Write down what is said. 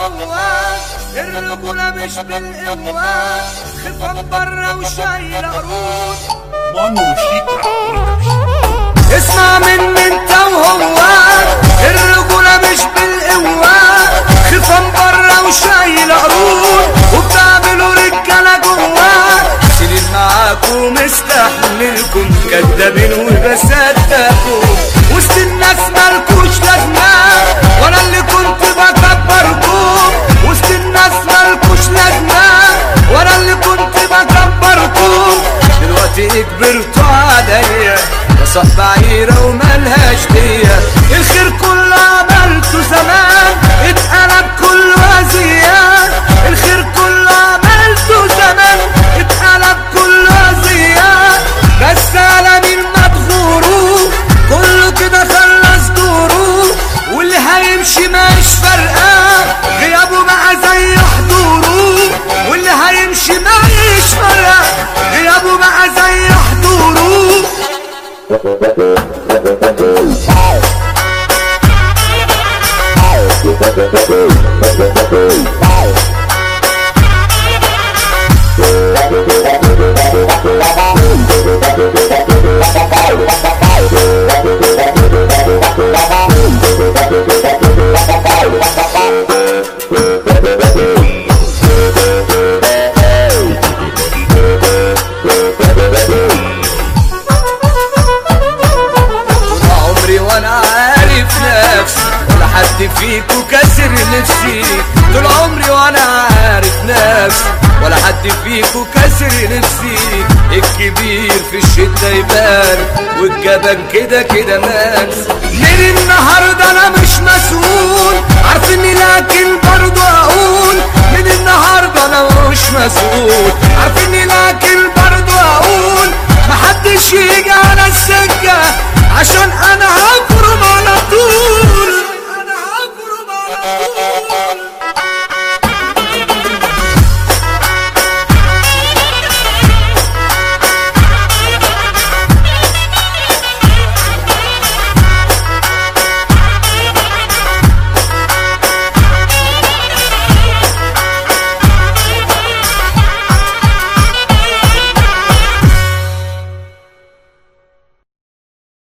وهو الرجولة مش بالقوة خفان برا وشايل قرود مانو شيكا اسمع مني انت وهو الرجولة مش بالقوة خفان برا وشايل قرود وبتعملوا رجالة جوا سنين معاكم مستحملكم كدابين وبصدقكم وسط الناس مالكوش لازمة وانا اللي كنت بكبركم وسط الناس مالكوش لازمة وانا اللي كنت بكبركم دلوقتي كبرتوا عليا يا صاحب عيرة وملهاش دية الخير كله عملته زمان اتقلب كله أذية الخير كله عملته زمان اتقلب كله أذية بس على مين ما تغوروا كله كده خلص دوره واللي هيمشي مش فارقة غيابه بقى زي حضوره واللي هيمشي مش فارقة غيابه بقى زي حضوره طول عمري وانا عارف نفسي ولا حد فيكو كسر نفسي طول عمري وانا عارف نفسي ولا حد فيكو كسر نفسي الكبير في الشدة يبان والجبان كده كده منسي من النهاردة انا مش مسؤول عارفني لكن برضه اقول من النهاردة انا مش مسؤول عارفني لكن برضه اقول محدش يجي على السكة عشان انا هم